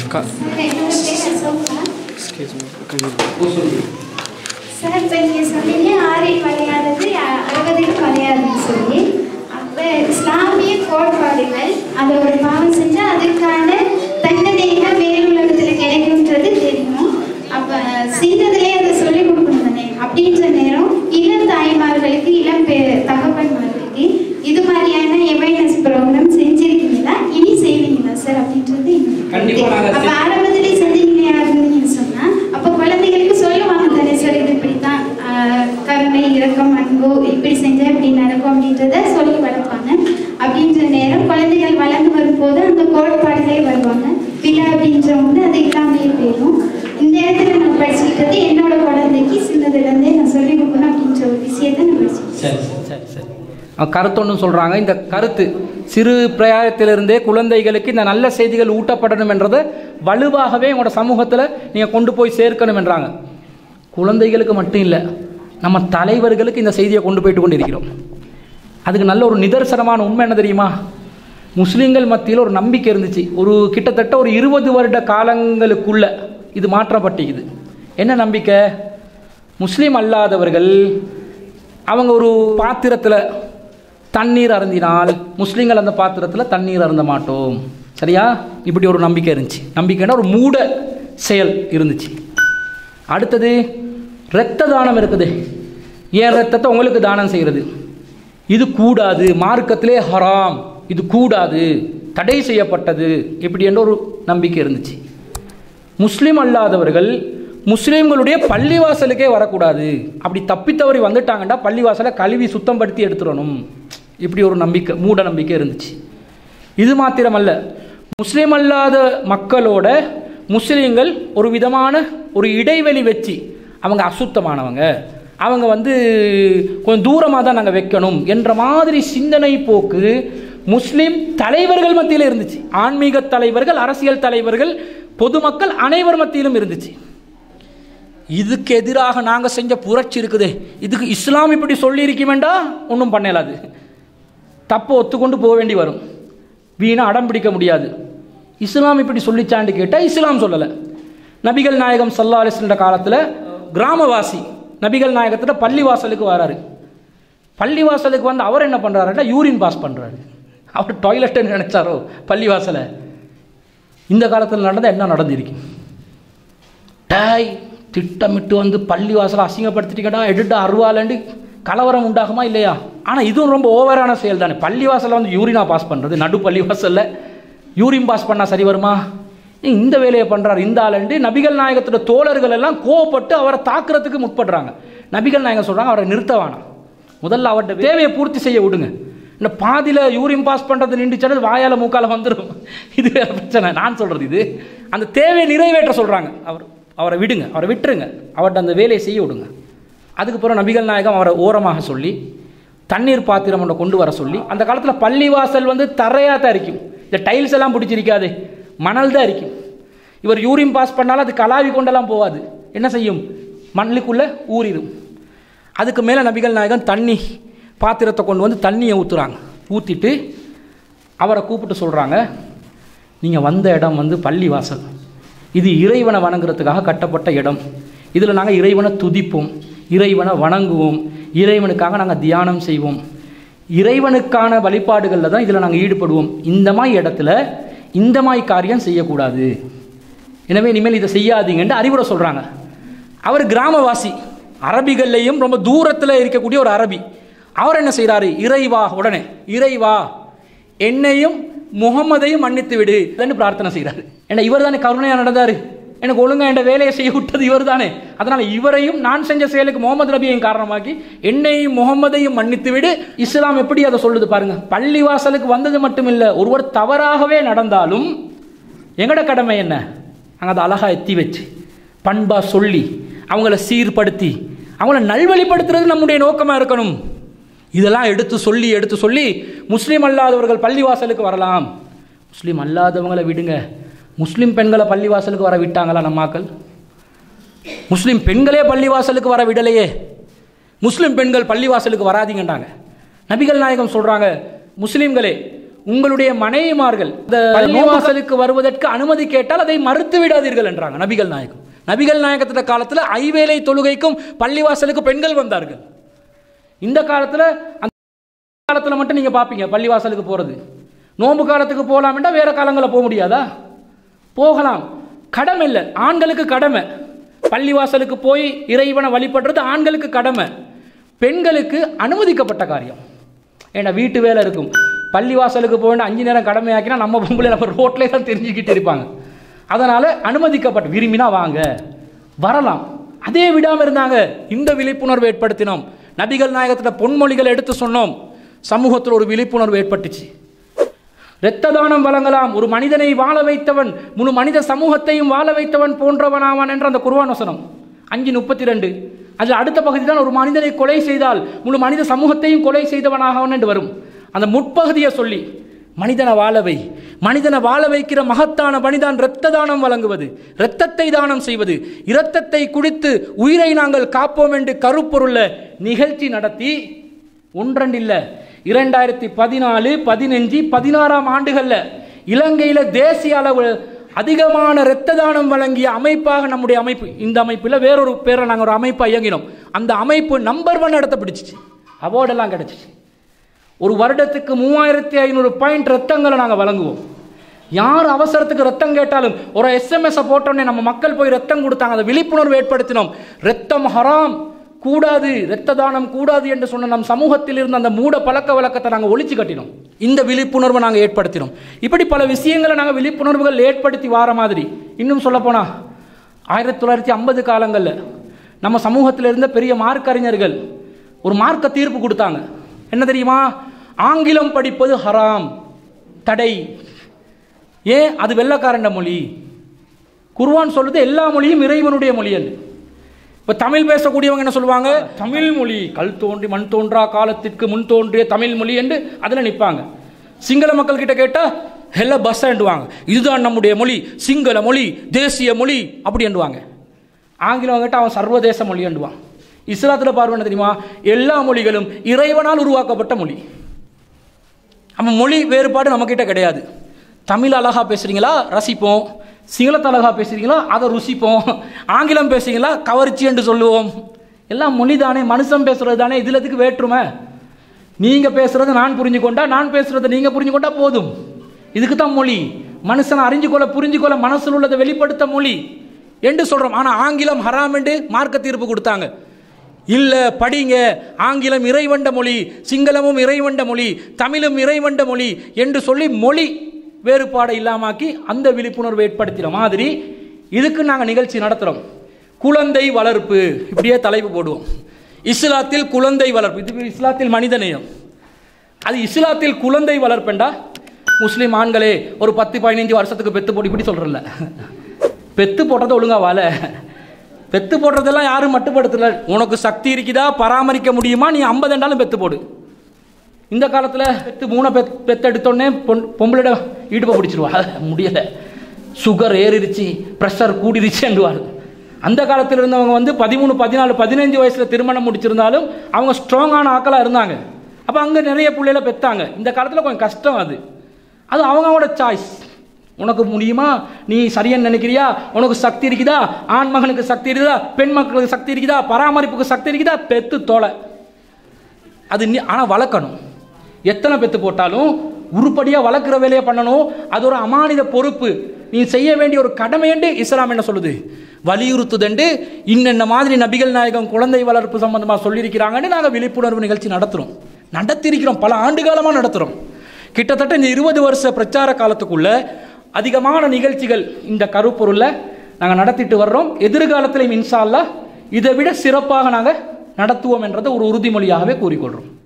க என்னோட பேர் அசோகா எக்ஸ்கியூஸ் மீ கண்டிப்பாக சார் இப்போ நீங்கள் சொன்னீங்க ஆறில் வளையாதது அ- அறுபதில் வளையாதுன்னு சொல்லி அப்போ இஸ்லாமிய கோட்பாடுகள் அதை ஒரு பாவம் செஞ்சால் அதுக்கான தண்டனைகள் வேறு உலகத்தில் கிடைக்கும்ன்றது தெரியும் அப்போ சின்னதுலேயே அதை சொல்லிக் கொடுக்கணும் தானே அப்படின்ற நேரம் இளம் தாய்மார்களுக்கு இளம் பே தகப்பன்மார்களுக்கு இது மாதிரியான அவேர்னஸ் ப்ரோக்ராம் செஞ்சிருக்கீங்களா இனி செய்வீங்களா சார் அப்படின்றது கண்டிப்பா நாங்க அப்போ செய்- ஆரம்பத்திலே செஞ்சீங்க யாருன்னு சொன்னா அப்போ குழந்தைகளுக்கு சொல்லுவாங்க தானே சார் இது இப்படித்தான் ஆஹ், கருணை இரக்கம் அன்பு இப்படி செஞ்சா இப்படி நடக்கும் அப்படின்றத சொல்லி வளர்ப்பாங்க அப்படின்ற நேரம் குழந்தைகள் வளர்ந்து வரும்போது அந்த கோட்பாடுகளே வருவாங்க பிள்ளை அப்படின்றவங்க அது இல்லாமையே போயிடும் இந்த இடத்துல நான் படிச்சுக்கிட்டது என்னோட குழந்தைக்கு சின்னதுலேருந்தே நான் சொல்லி கொடுக்கணும் அப்படின்ற ஒரு விஷயத்தை நான் படிச்சுக்கிட்டேன் சரி சரி சரி அவங்க கருத்தொன்னு சொல்கிறாங்க இந்த கருத்து சிறு பிராயத்திலிருந்தே குழந்தைகளுக்கு இந்த நல்ல செய்திகள் ஊட்டப்படணும் என்றதை வலுவாகவே உங்களோட சமூகத்தில் நீங்கள் கொண்டு போய் சேர்க்கணும் என்றாங்க குழந்தைகளுக்கு மட்டும் இல்லை நம்ம தலைவர்களுக்கு இந்த செய்தியை கொண்டு போயிட்டு கொண்டு இருக்கிறோம் அதுக்கு நல்ல ஒரு நிதர்சனமான உண்மை என்ன தெரியுமா முஸ்லீம்கள் மத்தியில் ஒரு நம்பிக்கை இருந்துச்சு ஒரு கிட்டத்தட்ட ஒரு இருபது வருட காலங்களுக்குள்ள இது மாற்றப்பட்டிக்குது என்ன நம்பிக்கை முஸ்லீம் அல்லாதவர்கள் அவங்க ஒரு பாத்திரத்தில் தண்ணீர் அருந்தினால் முஸ்லீம்கள் அந்த பாத்திரத்தில் தண்ணீர் அருந்த மாட்டோம் சரியா இப்படி ஒரு நம்பிக்கை இருந்துச்சு நம்பிக்கைன்னா ஒரு மூட செயல் இருந்துச்சு அடுத்தது இரத்த தானம் இருக்குது ஏன் ரத்தத்தை உங்களுக்கு தானம் செய்கிறது இது கூடாது மார்க்கத்திலே ஹராம் இது கூடாது தடை செய்யப்பட்டது இப்படி என்ற ஒரு நம்பிக்கை இருந்துச்சு முஸ்லீம் அல்லாதவர்கள் முஸ்லீம்களுடைய பள்ளிவாசலுக்கே வரக்கூடாது அப்படி தப்பித்தவறி வந்துட்டாங்கன்னா பள்ளிவாசலை கழுவி சுத்தம் படுத்தி எடுத்துடணும் இப்படி ஒரு நம்பிக்கை மூட நம்பிக்கை இருந்துச்சு இது மாத்திரமல்ல முஸ்லீம் அல்லாத மக்களோட முஸ்லீம்கள் ஒரு விதமான ஒரு இடைவெளி வச்சு அவங்க அசுத்தமானவங்க அவங்க வந்து கொஞ்சம் தூரமாக தான் நாங்கள் வைக்கணும் என்ற மாதிரி சிந்தனை போக்கு முஸ்லீம் தலைவர்கள் மத்தியில் இருந்துச்சு ஆன்மீக தலைவர்கள் அரசியல் தலைவர்கள் பொதுமக்கள் அனைவர் மத்தியிலும் இருந்துச்சு இதுக்கு எதிராக நாங்கள் செஞ்ச புரட்சி இருக்குதே இதுக்கு இஸ்லாம் இப்படி சொல்லியிருக்க வேண்டாம் ஒன்றும் பண்ணலாது தப்பு ஒத்துக்கொண்டு போக வேண்டி வரும் வீணா அடம் பிடிக்க முடியாது இஸ்லாம் இப்படி சொல்லிச்சான்னு கேட்டால் இஸ்லாம் சொல்லலை நபிகள் நாயகம் சல்லா அலிஸ்ன்ற காலத்தில் கிராமவாசி நபிகள் நாயகத்தில் பள்ளிவாசலுக்கு வராரு பள்ளிவாசலுக்கு வந்து அவர் என்ன பண்ணுறாருன்னா யூரின் பாஸ் பண்ணுறாரு அவர் டாய்லெட்டுன்னு நினைச்சாரோ பள்ளிவாசலை இந்த காலத்தில் நடந்தால் என்ன நடந்திருக்கு டேய் திட்டமிட்டு வந்து பள்ளிவாசலை அசிங்கப்படுத்திட்டீங்கடா எடுட்டு அருவாலண்டு கலவரம் உண்டாகுமா இல்லையா ஆனால் இதுவும் ரொம்ப ஓவரான செயல் தானே பள்ளிவாசலில் வந்து யூரினா பாஸ் பண்ணுறது நடு பள்ளிவாசலில் யூரின் பாஸ் பண்ணால் சரி வருமா ஏன் இந்த வேலையை பண்ணுறாரு இந்த ஆளுண்டு நபிகள் நாயகத்தோட தோழர்கள் எல்லாம் கோவப்பட்டு அவரை தாக்குறதுக்கு முற்படுறாங்க நபிகள் நாயகம் சொல்கிறாங்க அவரை நிறுத்த வேணாம் முதல்ல அவர்கிட்ட தேவையை பூர்த்தி செய்ய விடுங்க இந்த பாதியில் யூரின் பாஸ் பண்ணுறது நின்றுச்சாலும் வாயால் மூக்கால் வந்துடும் இது வேற பிரச்சனை நான் சொல்கிறது இது அந்த தேவையை நிறைவேற்ற சொல்கிறாங்க அவர் அவரை விடுங்க அவரை விட்டுருங்க அவர்கிட்ட அந்த வேலையை செய்ய விடுங்க அதுக்கப்புறம் நபிகள் நாயகம் அவரை ஓரமாக சொல்லி தண்ணீர் பாத்திரம் ஒன்றை கொண்டு வர சொல்லி அந்த காலத்தில் பள்ளிவாசல் வந்து தரையாக தான் இருக்கும் இந்த டைல்ஸ் எல்லாம் பிடிச்சிருக்காது மணல் தான் இருக்கும் இவர் யூரின் பாஸ் பண்ணாலும் அது கலாவி கொண்டெல்லாம் போகாது என்ன செய்யும் மண்ணுக்குள்ளே ஊறிடும் அதுக்கு மேலே நபிகள் நாயகம் தண்ணி பாத்திரத்தை கொண்டு வந்து தண்ணியை ஊற்றுறாங்க ஊற்றிட்டு அவரை கூப்பிட்டு சொல்கிறாங்க நீங்கள் வந்த இடம் வந்து பள்ளிவாசல் இது இறைவனை வணங்குறதுக்காக கட்டப்பட்ட இடம் இதில் நாங்கள் இறைவனை துதிப்போம் இறைவனை வணங்குவோம் இறைவனுக்காக நாங்கள் தியானம் செய்வோம் இறைவனுக்கான வழிபாடுகளில் தான் இதில் நாங்கள் ஈடுபடுவோம் இந்த மாதிரி இடத்துல இந்த மாதிரி காரியம் செய்யக்கூடாது எனவே இனிமேல் இதை செய்யாதீங்கன்னு அறிவுரை சொல்கிறாங்க அவர் கிராமவாசி அரபிகள்லையும் ரொம்ப தூரத்தில் இருக்கக்கூடிய ஒரு அரபி அவர் என்ன செய்கிறாரு இறைவா உடனே இறைவா என்னையும் முகமதையும் மன்னித்து விடு பிரார்த்தனை செய்கிறாரு ஏன்னா இவர் தானே கருணையாக நடந்தார் எனக்கு ஒழுங்கா என்ற வேலையை செய்ய விட்டது இவர் தானே அதனால் இவரையும் நான் செஞ்ச செயலுக்கு முகமது நபியையும் காரணமாக்கி என்னையும் முகமதையும் மன்னித்து விடு இஸ்லாம் எப்படி அதை சொல்லுது பாருங்க பள்ளிவாசலுக்கு வந்தது மட்டும் இல்லை ஒருவர் தவறாகவே நடந்தாலும் எங்கட கடமை என்ன அங்கே அதை அழகாக எத்தி வச்சு பண்பாக சொல்லி அவங்கள சீர்படுத்தி அவங்கள நல்வழிப்படுத்துறது நம்முடைய நோக்கமாக இருக்கணும் இதெல்லாம் எடுத்து சொல்லி எடுத்து சொல்லி முஸ்லீம் அல்லாதவர்கள் பள்ளிவாசலுக்கு வரலாம் முஸ்லீம் அல்லாதவங்களை விடுங்க முஸ்லீம் பெண்களை பள்ளிவாசலுக்கு வர விட்டாங்களா நம்மாக்கள் முஸ்லீம் பெண்களே பள்ளிவாசலுக்கு வர விடலையே முஸ்லீம் பெண்கள் பள்ளிவாசலுக்கு வராதீங்கன்றாங்க நபிகள் நாயகம் சொல்கிறாங்க முஸ்லீம்களே உங்களுடைய மனைவிமார்கள் இந்த பள்ளிவாசலுக்கு வருவதற்கு அனுமதி கேட்டால் அதை மறுத்து விடாதீர்கள் என்றாங்க நபிகள் நாயகம் நபிகள் நாயகத்திட்ட காலத்தில் ஐவேளை தொழுகைக்கும் பள்ளிவாசலுக்கு பெண்கள் வந்தார்கள் இந்த காலத்தில் அந்த காலத்தில் மட்டும் நீங்கள் பார்ப்பீங்க பள்ளிவாசலுக்கு போகிறது நோன்பு காலத்துக்கு போகலாம்னா வேற காலங்களில் போக முடியாதா போகலாம் கடமை இல்லை ஆண்களுக்கு கடமை பள்ளிவாசலுக்கு போய் இறைவனை வழிபடுறது ஆண்களுக்கு கடமை பெண்களுக்கு அனுமதிக்கப்பட்ட காரியம் ஏன்னா வீட்டு வேலை இருக்கும் பள்ளிவாசலுக்கு போக வேண்டிய அஞ்சு நேரம் கடமையாக்கினா நம்ம பொம்பளை நம்ம ரோட்லேயே தான் தெரிஞ்சுக்கிட்டு இருப்பாங்க அதனால அனுமதிக்கப்பட்ட விரும்பினா வாங்க வரலாம் அதே விடாம இருந்தாங்க இந்த விழிப்புணர்வு ஏற்படுத்தினோம் நபிகள் நாயகத்திட்ட பொன்மொழிகளை எடுத்து சொன்னோம் சமூகத்தில் ஒரு விழிப்புணர்வு ஏற்பட்டுச்சு இரத்த தானம் வழங்கலாம் ஒரு மனிதனை வாழ வைத்தவன் முழு மனித சமூகத்தையும் வாழ வைத்தவன் போன்றவனாவான் என்ற அந்த குர்ஆன் வசனம் அஞ்சு முப்பத்தி ரெண்டு அதில் அடுத்த பகுதி தான் ஒரு மனிதனை கொலை செய்தால் முழு மனித சமூகத்தையும் கொலை செய்தவனாகவன் என்று வரும் அந்த முற்பகுதியை சொல்லி மனிதனை வாழவை மனிதனை வாழ வைக்கிற மகத்தான பணிதான் இரத்த தானம் வழங்குவது இரத்தத்தை தானம் செய்வது இரத்தத்தை குடித்து உயிரை நாங்கள் காப்போம் என்று கருப்பொருள்ள நிகழ்ச்சி நடத்தி ஒன்றண்டு இல்லை இரண்டாயிரத்தி பதினாலு பதினஞ்சு பதினாறாம் ஆண்டுகள்ல இலங்கையில தேசிய அளவு அதிகமான இரத்த தானம் வழங்கிய அமைப்பாக நம்முடைய அமைப்பு இந்த அமைப்பில் வேறொரு பேரை நாங்கள் ஒரு அமைப்பாக இயங்கினோம் அந்த அமைப்பு நம்பர் ஒன் இடத்த பிடிச்சிச்சு அவார்டெல்லாம் கிடைச்சிச்சு ஒரு வருடத்துக்கு மூவாயிரத்தி ஐநூறு பாயிண்ட் ரத்தங்களை நாங்கள் வழங்குவோம் யார் அவசரத்துக்கு ரத்தம் கேட்டாலும் ஒரு எஸ்எம்எஸ் போட்டோன்னே நம்ம மக்கள் போய் ரத்தம் கொடுத்தாங்க அதை விழிப்புணர்வு ஏற்படுத்தினோம் ரத்தம் ஹராம் கூடாது இரத்த தானம் கூடாது என்று சொன்ன நம் சமூகத்தில் இருந்த அந்த மூட பழக்க வழக்கத்தை நாங்கள் ஒழிச்சு கட்டினோம் இந்த விழிப்புணர்வை நாங்கள் ஏற்படுத்தினோம் இப்படி பல விஷயங்களை நாங்கள் விழிப்புணர்வுகள் ஏற்படுத்தி வார மாதிரி இன்னும் சொல்ல போனா ஆயிரத்தி தொள்ளாயிரத்தி ஐம்பது காலங்களில் நம்ம சமூகத்தில் இருந்த பெரிய மார்க் அறிஞர்கள் ஒரு மார்க்க தீர்ப்பு கொடுத்தாங்க என்ன தெரியுமா ஆங்கிலம் படிப்பது ஹராம் தடை ஏன் அது வெள்ளக்காரண்ட மொழி குர்வான் சொல்லுது எல்லா மொழியும் இறைவனுடைய மொழி அல்ல இப்போ தமிழ் பேசக்கூடியவங்க என்ன சொல்லுவாங்க தமிழ் மொழி கல் தோன்றி மண் தோன்றா காலத்திற்கு முன் தோன்றிய தமிழ் மொழி என்று அதில் நிற்பாங்க சிங்கள மக்கள் கிட்ட கேட்டா ஹெல்ல பஸ் என்றுவாங்க இதுதான் நம்முடைய மொழி சிங்கள மொழி தேசிய மொழி அப்படி என்றுவாங்க ஆங்கிலம் கேட்டால் அவன் சர்வதேச மொழி என்றுவான் இஸ்லாத்தில் பார்வை என்ன தெரியுமா எல்லா மொழிகளும் இறைவனால் உருவாக்கப்பட்ட மொழி நம்ம மொழி வேறுபாடு நம்மக்கிட்ட கிடையாது தமிழ் அழகா பேசுறீங்களா ரசிப்போம் சிங்களத்தை அழகா பேசுறீங்களா அதை ருசிப்போம் ஆங்கிலம் பேசுறீங்களா கவர்ச்சி என்று சொல்லுவோம் எல்லாம் மொழி தானே மனுஷன் பேசுறது தானே இதுல எதுக்கு வேற்றுமை நீங்க பேசுறதை நான் புரிஞ்சு கொண்டா நான் பேசுறதை நீங்க புரிஞ்சு கொண்டா போதும் இதுக்கு தான் மொழி மனுஷனை அறிஞ்சு கொள்ள புரிஞ்சு கொள்ள மனசில் உள்ளதை வெளிப்படுத்த மொழி என்று சொல்றோம் ஆனா ஆங்கிலம் ஹராம் என்று மார்க்க தீர்ப்பு கொடுத்தாங்க இல்ல படிங்க ஆங்கிலம் இறைவண்ட மொழி சிங்களமும் இறைவண்ட மொழி தமிழும் இறைவண்ட மொழி என்று சொல்லி மொழி வேறுபாடை இல்லாமாக்கி அந்த விழிப்புணர்வு ஏற்படுத்தின மாதிரி இதுக்கு நாங்கள் நிகழ்ச்சி நடத்துகிறோம் குழந்தை வளர்ப்பு இப்படியே தலைப்பு போடுவோம் இஸ்லாத்தில் குழந்தை வளர்ப்பு இது இஸ்லாத்தில் மனிதநேயம் அது இஸ்லாத்தில் குழந்தை வளர்ப்பேண்டா முஸ்லீம் ஆண்களே ஒரு பத்து பதினஞ்சு வருஷத்துக்கு பெத்து போட்டு இப்படி சொல்கிறல்ல பெத்து போட்டதை ஒழுங்கா வாழ பெத்து போடுறதெல்லாம் யாரும் மட்டுப்படுத்தல உனக்கு சக்தி இருக்குதா பராமரிக்க முடியுமா நீ ஐம்பது ரெண்டாலும் பெத்து போடு இந்த காலத்தில் பெத்து மூணை பெத் பெத்தெடுத்தோடனே பொன் பொம்பளோட இடுப்பை பிடிச்சிருவா முடியலை சுகர் ஏறிடுச்சு ப்ரெஷர் கூடிருச்சுன்றுவார் அந்த காலத்தில் இருந்தவங்க வந்து பதிமூணு பதினாலு பதினஞ்சு வயசில் திருமணம் முடிச்சிருந்தாலும் அவங்க ஸ்ட்ராங்கான ஆக்களாக இருந்தாங்க அப்போ அங்கே நிறைய பிள்ளைகளை பெற்றாங்க இந்த காலத்தில் கொஞ்சம் கஷ்டம் அது அது அவங்களோட சாய்ஸ் உனக்கு முடியுமா நீ சரியான்னு நினைக்கிறியா உனக்கு சக்தி இருக்குதா ஆண் மகனுக்கு சக்தி இருக்குதா பெண் மக்களுக்கு சக்தி இருக்குதா பராமரிப்புக்கு சக்தி இருக்குதா பெத்து தோலை அது நீ ஆனால் வளர்க்கணும் எத்தனை பெத்து போட்டாலும் உருப்படியாக வளர்க்குற வேலையை பண்ணணும் அது ஒரு அமானித பொறுப்பு நீ செய்ய வேண்டிய ஒரு கடமை என்று இஸ்லாம் என்ன சொல்லுது வலியுறுத்துதண்டு இன்னென்ன மாதிரி நபிகள் நாயகம் குழந்தை வளர்ப்பு சம்பந்தமாக சொல்லியிருக்கிறாங்கன்னு நாங்கள் விழிப்புணர்வு நிகழ்ச்சி நடத்துகிறோம் நடத்தியிருக்கிறோம் பல ஆண்டு காலமாக நடத்துகிறோம் கிட்டத்தட்ட இந்த இருபது வருஷ பிரச்சார காலத்துக்குள்ள அதிகமான நிகழ்ச்சிகள் இந்த கருப்பொருளில் நாங்கள் நடத்திட்டு வர்றோம் எதிர்காலத்திலையும் இன்ஷா அல்லாஹ் இதை விட சிறப்பாக நாங்கள் நடத்துவோம் என்றதை ஒரு உறுதிமொழியாகவே கூறிக்கொள்கிறோம்